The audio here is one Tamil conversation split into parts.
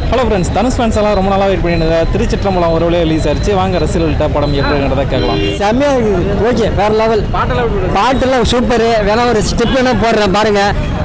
ஹலோ ஃப்ரெண்ட்ஸ் தனுஷ் ஃபேன்ஸ் எல்லாம் ரொம்ப நாளாக வெயிட் பண்ணியிருந்த திருச்சிற்றம்பலம் ஒரு வழியாக ரிலீஸ் ஆயிடுச்சு வாங்க ரசிகர்கள்ட்ட படம் எப்படிங்கிறத கேட்கலாம் செம்மையா இருக்குது ஓகே வேற லெவல் பாட்டெல்லாம் சூப்பரு வேணா ஒரு ஸ்டெப் வேணா போடுறேன் பாருங்க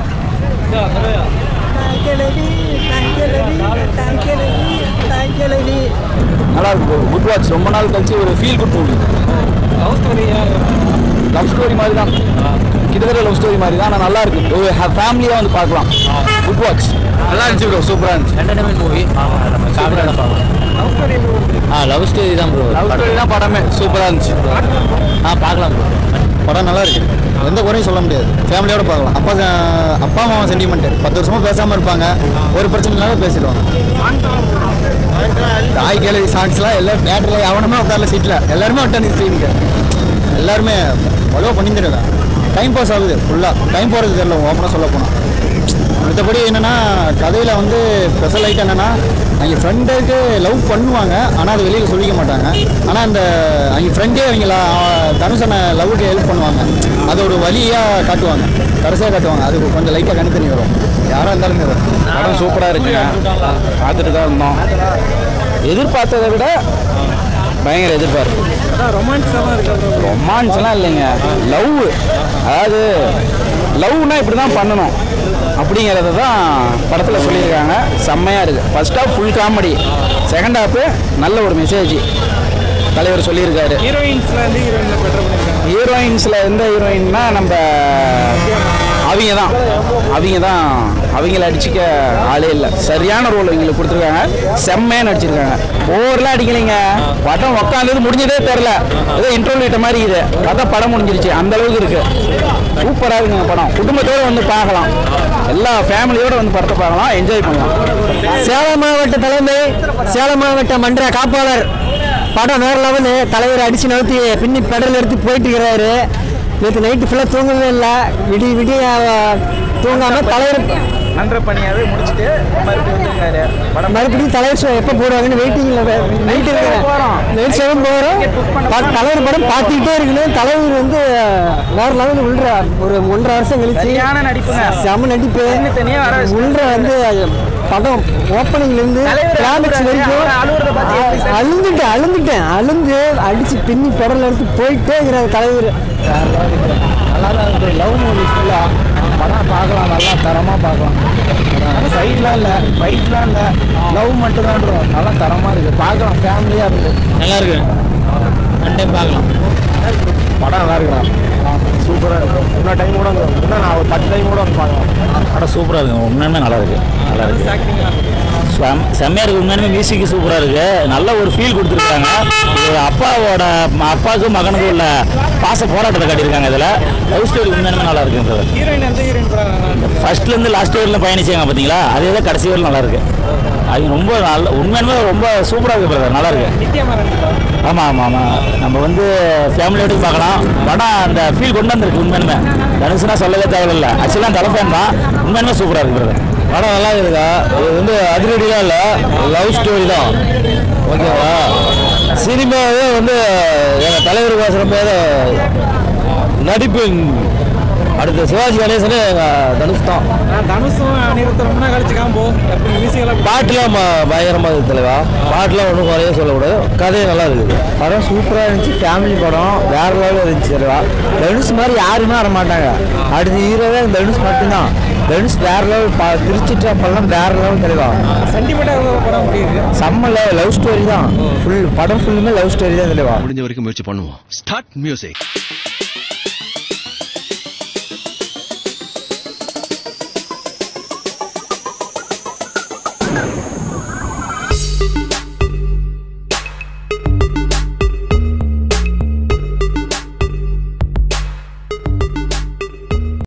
நல்லா இருக்கு குட் வாட்ச் ரொம்ப நாள் கழிச்சு ஒரு feel good movie love story love story மாதிரி தான் கிட்டத்தட்ட லவ் ஸ்டோரி மாதிரி தான் ஆனால் நல்லா இருக்கு ஒரு ஃபேமிலியாக வந்து பார்க்கலாம் குட் வாட்ச் நல்லா இருந்துச்சு ப்ரோ சூப்பராக இருந்துச்சு என்டர்டைன்மெண்ட் மூவி நம்ம காமெடியாக பார்க்கலாம் ஆ லவ் ஸ்டோரி தான் ப்ரோ லவ் ஸ்டோரி தான் படமே சூப்பராக இருந்துச்சு ஆ பார்க்கலாம் ப்ரோ படம் நல்லா இருக்கு எந்த குறையும் சொல்ல முடியாது ஃபேமிலியோட பார்க்கலாம் அப்பா அப்பா அம்மா சென்டிமெண்ட் பத்து வருஷமா பேசாம இருப்பாங்க ஒரு பிரச்சனை இல்லாம பேசிடுவாங்க தாய் கேள்வி சாங்ஸ்லாம் எல்லாம் தேட்டரில் எவனுமே உட்காரல சீட்டில் எல்லாருமே விட்டாங்க ஸ்க்ரீனுக்கு எல்லாருமே அவ்வளோ பண்ணியிருக்காங்க டைம் பாஸ் ஆகுது ஃபுல்லாக டைம் போகிறது தெரியல ஓப்பனாக சொல்ல போனால் மற்றபடி என்னென்னா கதையில் வந்து ஸ்பெஷல் ஐட்டம் என்னென்னா அவங்க ஃப்ரெண்டுக்கு லவ் பண்ணுவாங்க ஆனால் அது வெளியில் சொல்லிக்க மாட்டாங்க ஆனால் அந்த அவங்க ஃப்ரெண்டே அவங்க தனுஷனை லவ்வுக்கு ஹெல்ப் பண்ணுவாங்க அது ஒரு வழியாக காட்டுவாங்க கடைசியாக காட்டுவாங்க அது கொஞ்சம் லைட்டாக கணக்கு தண்ணி வரும் யாராக இருந்தாலுமே வரும் படம் சூப்பராக இருக்குங்க பார்த்துட்டு தான் இருந்தோம் எதிர்பார்த்ததை விட பயங்கர எதிர்பார்ப்பு ரொமான்ஸாக இருக்கு ரொமான்ஸ்லாம் இல்லைங்க லவ் அதாவது லவ்னா இப்படி தான் பண்ணணும் அப்படிங்கிறத தான் படத்தில் சொல்லியிருக்காங்க செம்மையாக இருக்குது first half full comedy second half நல்ல ஒரு மெசேஜ் தலைவர் சொல்லியிருக்காரு ஹீரோயின்ஸ்ல இருந்து ஹீரோயினில் பெட்டர் பண்ணியிருக்காங்க ஹீரோயின்ஸில் எந்த ஹீரோயின்னா நம்ம அவங்க தான் அவங்க தான் அவங்கள அடிச்சுக்க ஆளே இல்லை சரியான ரோல் இவங்களுக்கு கொடுத்துருக்காங்க செம்மையாக நடிச்சிருக்காங்க ஓவரெலாம் அடிக்கலைங்க படம் உட்காந்தது முடிஞ்சதே தெரில ஏதோ இன்டர்வியூ விட்ட மாதிரி இது அதான் படம் முடிஞ்சிருச்சு அந்த அளவுக்கு இருக்கு சூப்பராக இருக்குங்க படம் குடும்பத்தோடு வந்து பார்க்கலாம் எல்லா ஃபேமிலியோடு வந்து படத்தை பார்க்கலாம் என்ஜாய் பண்ணலாம் சேலம் மாவட்ட தலைமை சேலம் மாவட்ட மன்ற காப்பாளர் படம் வேற லெவலு தலைவர் அடிச்சு நவுத்தி பின்னி பெடல் எடுத்து போயிட்டு இருக்கிறாரு நேற்று நைட்டு ஃபுல்லாக தூங்கவே இல்லை விடிய விடிய அஹ், தூங்காம தலைவர் நன்ற பணியாகவே முடிச்சுட்டு மறுபடியும் வந்துருக்காரு படம் மறுபடியும் தலைவர் ஷோ எப்போ போடுவாங்கன்னு வெயிட்டிங்கில் வெயிட் இருக்கிறேன் போறோம். நைட் ஷோவும் போகிறோம் தலைவர் படம் பார்த்துக்கிட்டே இருக்கணும் தலைவர் வந்து வேற லெவலில் உள்ள ஒரு ஒன்றரை வருஷம் கழிச்சு சரியான நடிப்புங்க. செம நடிப்பு தனியா வர வச்சு. உள்ள வந்து படம் ஓப்பனிங்ல இருந்து தலைவர் கிளைமேக்ஸ் அழுகுறாரு. வரைக்கும் அவர் அழுகுறத பார்த்து எப்படி சார்? அழுந்துட்டேன் அழுந்துட்டேன் அழுந்து அடிச்சு பின்னி பெடல் எடுத்து போயிட்டே இருக்கிறார் தலைவர் நல்லா தான் இருக்கு லவ் மூவி ஃபுல்லாக படம் பார்க்கலாம் நல்லா தரமாக பார்க்கலாம் சைட்லாம் இல்லை ஃபைட்லாம் இல்லை லவ் மட்டும் தான் நல்லா தரமாக இருக்குது பார்க்கலாம் ஃபேமிலியாக இருக்குது நல்லா இருக்கு ஒன் டைம் பார்க்கலாம் படம் நல்லா இருக்குண்ணா சூப்பராக இருக்கும் இன்னும் டைம் கூட வந்து- இன்னும் நான் ஒரு பத்து டைம் கூட வந்து பார்க்கலாம் படம் சூப்பராக இருக்கு உண்மையுமே நல்லா இருக்கு நல்லா இருக்கு செம் செம்மையாக இருக்கு உண்மையுமே மியூசிக் சூப்பராக இருக்கு நல்ல ஒரு ஃபீல் கொடுத்துருக்காங்க இது அப்பாவோட ம- அப்பாவுக்கும் மகனுக்கும் உள்ள பாச போராட்டத்தை காட்டியிருக்காங்க இதில் லவ் ஸ்டோரி உண்மையுமே நல்லா இருக்குன்றது ஹீரோயின் எந்த ஹீரோயின் படம் ஃபர்ஸ்ட்லேருந்து லாஸ்ட் வரையிலும் பயணிச்சாங்க பார்த்தீங்களா அதே தான் கடைசி வரையும் நல்லா இருக்கு அது ரொம்ப நல்ல உண்மையுமே ரொம்ப சூப்பராக இருக்கு பிரதர் நல்லா இருக்கு நித்யாமரன் ஆமாம் ஆமாம் ஆமாம் நம்ம வந்து ஃபேமிலியோட பார்க்கலாம் படம் அந்த ஃபீல் கொண்டு வந்திருக்கு உண்மையுமே தனுசுனா சொல்லவே தேவையில்லை ஆக்சுவலாக அந்த ஃபேன் தான் உண்மையுமே சூப்பராக இருக்கு பிரதர் படம் நல்லா இருக்குதா இது வந்து அதிரடிலாம் இல்லை லவ் ஸ்டோரி தான் ஓகேவா சினிமாவே வந்து எங்கள் தலைவர் வாசனமே நடிப்பு அடுத்த சிவாஜி கணேசனே எங்கள் தனுஷ் தான் நான் தனுஷும் அனிருத்தம் ரொம்ப நாள் கழிச்சு காம்போ எப்படி மியூசிக்கெல்லாம் பாட்டுலாம் பயங்கரமாக இருக்குது தலைவா பாட்டுலாம் ஒன்றும் குறைய சொல்லக்கூடாது கதையும் நல்லா இருக்குது படம் சூப்பராக இருந்துச்சு ஃபேமிலி படம் வேற லெவலில் இருந்துச்சு தலைவா தனுஷ் மாதிரி யாருமே வர மாட்டாங்க அடுத்த ஹீரோவே தனுஷ் மட்டும்தான் தனுஷ் வேற லெவல் பா திருச்சிட்டு அப்பெல்லாம் வேற லெவல் தலைவா சென்டிமெண்ட்டாக படம் எப்படி இருக்கு செம்ம லவ் ஸ்டோரி தான் ஃபுல் படம் ஃபுல்லுமே லவ் ஸ்டோரி தான் தலைவா முடிஞ்ச வரைக்கும் முயற்சி பண்ணுவோம் ஸ்டார்ட் மியூசிக்